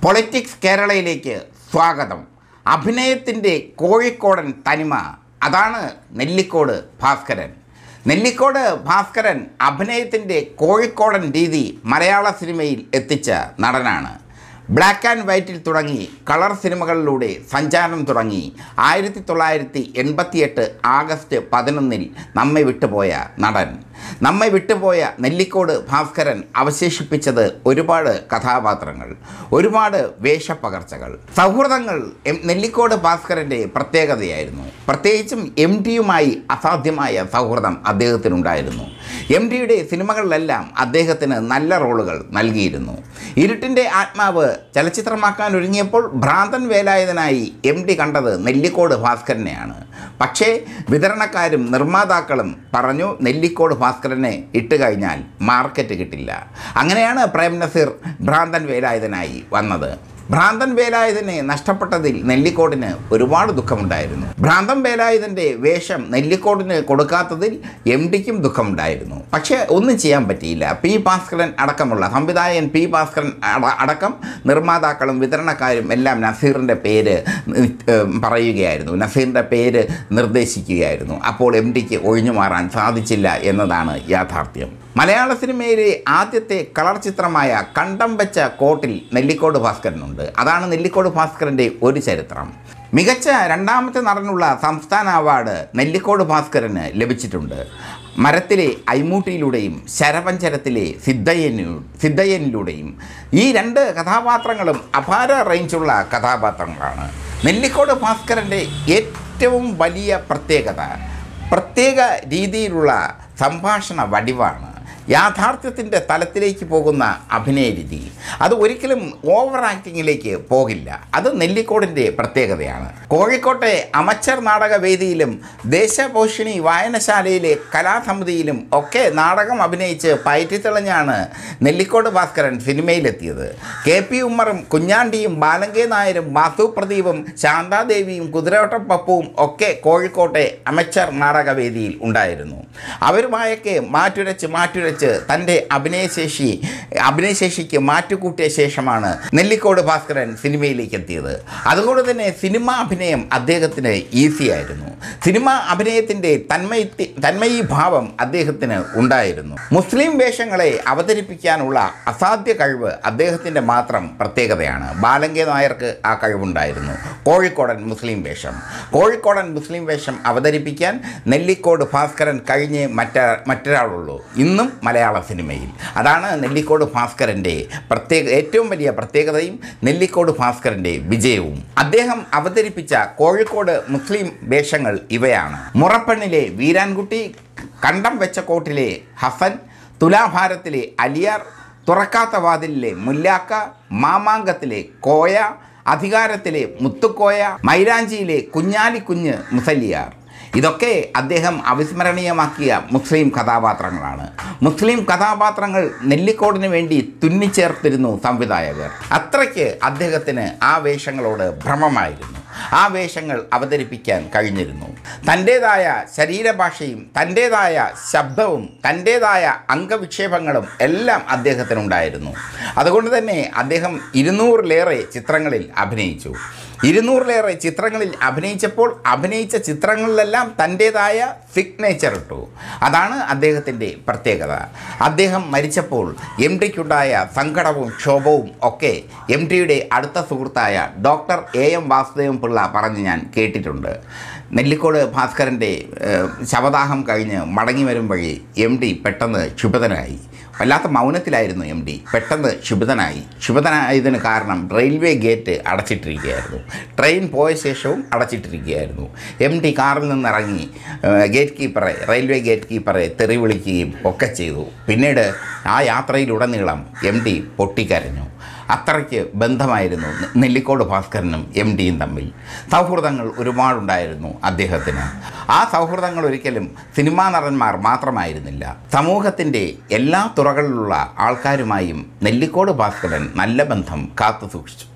politics കേരളയിലേക്ക് സ്വാഗതം അഭിനയത്തിൻ്റെ കോഴിക്കോടൻ തനിമ അതാണ് നെല്ലിക്കോട് ഭാസ്കരൻ നെല്ലിക്കോട് ഭാസ്കരൻ അഭിനയത്തിൻ്റെ കോഴിക്കോടൻ രീതി മലയാള സിനിമയിൽ എത്തിച്ച നടനാണ് ബ്ലാക്ക് ആൻഡ് വൈറ്റിൽ തുടങ്ങി കളർ സിനിമകളിലൂടെ സഞ്ചാരം തുടങ്ങി ആയിരത്തി തൊള്ളായിരത്തി എൺപത്തിയെട്ട് ആഗസ്റ്റ് പതിനൊന്നിൽ നമ്മെ വിട്ടുപോയ നടൻ നമ്മെ വിട്ടുപോയ നെല്ലിക്കോട് ഭാസ്കരൻ അവശേഷിപ്പിച്ചത് ഒരുപാട് കഥാപാത്രങ്ങൾ ഒരുപാട് വേഷപ്പകർച്ചകൾ സൗഹൃദങ്ങൾ എം നെല്ലിക്കോട് ഭാസ്കരൻ്റെ പ്രത്യേകതയായിരുന്നു പ്രത്യേകിച്ചും എം ഡിയുമായി അസാധ്യമായ സൗഹൃദം അദ്ദേഹത്തിനുണ്ടായിരുന്നു എം ഡിയുടെ സിനിമകളിലെല്ലാം അദ്ദേഹത്തിന് നല്ല റോളുകൾ നൽകിയിരുന്നു ഇരുട്ടിൻ്റെ ആത്മാവ് ചലച്ചിത്രമാക്കാൻ ഒരുങ്ങിയപ്പോൾ ഭ്രാന്തൻ വേലായുധനായി എം ഡി കണ്ടത് നെല്ലിക്കോട് ഭാസ്കരനെയാണ് പക്ഷേ വിതരണക്കാരും നിർമ്മാതാക്കളും പറഞ്ഞു നെല്ലിക്കോട് ഭാസ്കരനെ ഇട്ട് കഴിഞ്ഞാൽ മാർക്കറ്റ് കിട്ടില്ല അങ്ങനെയാണ് പ്രേം നസീർ ഭ്രാന്തൻ വേലായുധനായി വന്നത് ഭ്രാന്തൻ വേലായുധനെ നഷ്ടപ്പെട്ടതിൽ നെല്ലിക്കോടിന് ഒരുപാട് ദുഃഖമുണ്ടായിരുന്നു ഭ്രാന്തൻ വേലായുധൻ്റെ വേഷം നെല്ലിക്കോടിന് കൊടുക്കാത്തതിൽ എം ഡിക്കും ദുഃഖമുണ്ടായിരുന്നു പക്ഷേ ഒന്നും ചെയ്യാൻ പറ്റിയില്ല പി ഭാസ്കരൻ അടക്കമുള്ള സംവിധായകൻ പി ഭാസ്കരൻ അട- അടക്കം നിർമ്മാതാക്കളും വിതരണക്കാരും എല്ലാം നസീറിൻ്റെ പേര് ഏഹ്, പറയുകയായിരുന്നു നസീറിൻ്റെ പേര് നിർദ്ദേശിക്കുകയായിരുന്നു അപ്പോൾ എം ഡിക്ക് ഒഴിഞ്ഞു മാറാൻ സാധിച്ചില്ല എന്നതാണ് യാഥാർത്ഥ്യം മലയാള സിനിമയിലെ ആദ്യത്തെ കളർ ചിത്രമായ കണ്ടം വെച്ച കോട്ടിൽ നെല്ലിക്കോട് ഭാസ്കരനുണ്ട് അതാണ് നെല്ലിക്കോട് ഭാസ്കരൻ്റെ ഒരു ചരിത്രം മികച്ച രണ്ടാമത്തെ നടനുള്ള സംസ്ഥാന അവാർഡ് നെല്ലിക്കോട് ഭാസ്കരന് ലഭിച്ചിട്ടുണ്ട് മരത്തിലെ ഐമൂട്ടിയിലൂടെയും ശരപഞ്ചരത്തിലെ സിദ്ധയ്യനു സിദ്ധയ്യനിലൂടെയും ഈ രണ്ട് കഥാപാത്രങ്ങളും അപാര റേഞ്ചുള്ള കഥാപാത്രങ്ങളാണ് നെല്ലിക്കോട് ഭാസ്കരൻ്റെ ഏറ്റവും വലിയ പ്രത്യേകത പ്രത്യേക രീതിയിലുള്ള സംഭാഷണ വടിവാണ് യാഥാർത്ഥ്യത്തിൻ്റെ തലത്തിലേക്ക് പോകുന്ന അഭിനയ രീതി അത് ഒരിക്കലും ഓവർ ആക്ടിങ്ങിലേക്ക് പോകില്ല അത് നെല്ലിക്കോടിൻ്റെ പ്രത്യേകതയാണ് കോഴിക്കോട്ടെ അമച്ചർ നാടകവേദിയിലും ദേശപോഷിണി വായനശാലയിലെ കലാസമിതിയിലും ഒക്കെ നാടകം അഭിനയിച്ച് പയറ്റിത്തെളിഞ്ഞാണ് നെല്ലിക്കോട് ഭാസ്കരൻ സിനിമയിലെത്തിയത് കെ പി ഉമ്മറും കുഞ്ഞാണ്ടിയും ബാലങ്കേ നായരും വാസു പ്രദീപും ശാന്താദേവിയും കുതിരവട്ടം പപ്പുവും ഒക്കെ കോഴിക്കോട്ടെ അമച്ചർ നാടകവേദിയിൽ ഉണ്ടായിരുന്നു അവരുമായൊക്കെ മാറ്റുരച്ച് മാറ്റുരച്ച് തൻ്റെ അഭിനയശേഷി അഭിനയശേഷിക്ക് മാറ്റുകൂട്ടിയ ശേഷമാണ് നെല്ലിക്കോട് ഭാസ്കരൻ സിനിമയിലേക്ക് എത്തിയത് അതുകൊണ്ട് തന്നെ സിനിമാ അഭിനയം അദ്ദേഹത്തിന് ഈസി ആയിരുന്നു സിനിമാ അഭിനയത്തിൻ്റെ തന്മയി തന്മയീഭാവം അദ്ദേഹത്തിന് ഉണ്ടായിരുന്നു മുസ്ലിം വേഷങ്ങളെ അവതരിപ്പിക്കാനുള്ള അസാധ്യ കഴിവ് അദ്ദേഹത്തിൻ്റെ മാത്രം പ്രത്യേകതയാണ് ബാലങ്കേ നായർക്ക് ആ കഴിവുണ്ടായിരുന്നു കോഴിക്കോടൻ മുസ്ലിം വേഷം കോഴിക്കോടൻ മുസ്ലിം വേഷം അവതരിപ്പിക്കാൻ നെല്ലിക്കോട് ഭാസ്കരൻ കഴിഞ്ഞ് മറ്റ മറ്റൊരാളുള്ളൂ ഇന്നും മലയാള സിനിമയിൽ അതാണ് നെല്ലിക്കോട് ഭാസ്കരൻ്റെ പ്രത്യേക ഏറ്റവും വലിയ പ്രത്യേകതയും നെല്ലിക്കോട് ഭാസ്കരൻ്റെ വിജയവും അദ്ദേഹം അവതരിപ്പിച്ച കോഴിക്കോട് മുസ്ലിം വേഷങ്ങൾ ഇവയാണ് മുറപ്പെണ്ണിലെ വീരാൻകുട്ടി കണ്ടം വെച്ച കോട്ടിലെ ഹസൻ തുലാഭാരത്തിലെ അലിയാർ തുറക്കാത്ത വാതിലിലെ മുല്ലാക്ക മാമാങ്കത്തിലെ കോയ അധികാരത്തിലെ മുത്തുക്കോയ മൈലാഞ്ചിയിലെ കുഞ്ഞാലിക്കുഞ്ഞ് മുസല്ലിയാർ ഇതൊക്കെ അദ്ദേഹം അവിസ്മരണീയമാക്കിയ മുസ്ലിം കഥാപാത്രങ്ങളാണ് മുസ്ലിം കഥാപാത്രങ്ങൾ നെല്ലിക്കോടിന് വേണ്ടി തുന്നിച്ചേർത്തിരുന്നു സംവിധായകർ അത്രയ്ക്ക് അദ്ദേഹത്തിന് ആ വേഷങ്ങളോട് ഭ്രമമായിരുന്നു ആ വേഷങ്ങൾ അവതരിപ്പിക്കാൻ കഴിഞ്ഞിരുന്നു തൻ്റേതായ ശരീരഭാഷയും തൻ്റേതായ ശബ്ദവും തൻ്റേതായ അംഗവിക്ഷേപങ്ങളും എല്ലാം അദ്ദേഹത്തിനുണ്ടായിരുന്നു അതുകൊണ്ട് തന്നെ അദ്ദേഹം ഇരുന്നൂറിലേറെ ചിത്രങ്ങളിൽ അഭിനയിച്ചു ഇരുന്നൂറിലേറെ ചിത്രങ്ങളിൽ അഭിനയിച്ചപ്പോൾ അഭിനയിച്ച ചിത്രങ്ങളിലെല്ലാം തൻ്റേതായ സിഗ്നേച്ചർ ഇട്ടു അതാണ് അദ്ദേഹത്തിൻ്റെ പ്രത്യേകത അദ്ദേഹം മരിച്ചപ്പോൾ എം ഡിക്കുണ്ടായ സങ്കടവും ക്ഷോഭവും ഒക്കെ എം ഡിയുടെ അടുത്ത സുഹൃത്തായ doctor A M Vasudevan Pillai പറഞ്ഞ് ഞാൻ കേട്ടിട്ടുണ്ട് നെല്ലിക്കോട് ഭാസ്കരൻ്റെ ഏഹ്, ശവദാഹം കഴിഞ്ഞ് മടങ്ങി വരും വഴി എം ഡി പെട്ടെന്ന് ക്ഷുഭിതനായി വല്ലാത്ത മൗനത്തിലായിരുന്നു എം ഡി പെട്ടെന്ന് ക്ഷുഭിതനായി ക്ഷുഭിതനായതിന് കാരണം റെയിൽവേ ഗേറ്റ് അടച്ചിട്ടിരിക്കുകയായിരുന്നു ട്രെയിൻ പോയ ശേഷവും അടച്ചിട്ടിരിക്കുകയായിരുന്നു എം ഡി കാറിൽ നിന്നിറങ്ങി ഏഹ്, ഗേറ്റ് കീപ്പറെ റെയിൽവേ ഗേറ്റ് കീപ്പറെ തെറി വിളിക്കുകയും ഒക്കെ ചെയ്തു പിന്നീട് ആ യാത്രയിലുടനീളം എം ഡി പൊട്ടിക്കരഞ്ഞു അത്രയ്ക്ക് ബന്ധമായിരുന്നു നെ- നെല്ലിക്കോട് ഭാസ്കരനും എം ഡിയും തമ്മിൽ സൗഹൃദങ്ങൾ ഒരുപാടുണ്ടായിരുന്നു അദ്ദേഹത്തിന് ആ സൗഹൃദങ്ങൾ ഒരിക്കലും സിനിമാ നടന്മാർ മാത്രമായിരുന്നില്ല സമൂഹത്തിൻ്റെ എല്ലാ തുറകളിലുള്ള ആൾക്കാരുമായും നെല്ലിക്കോട് ഭാസ്കരൻ നല്ല ബന്ധം കാത്തു സൂക്ഷിച്ചു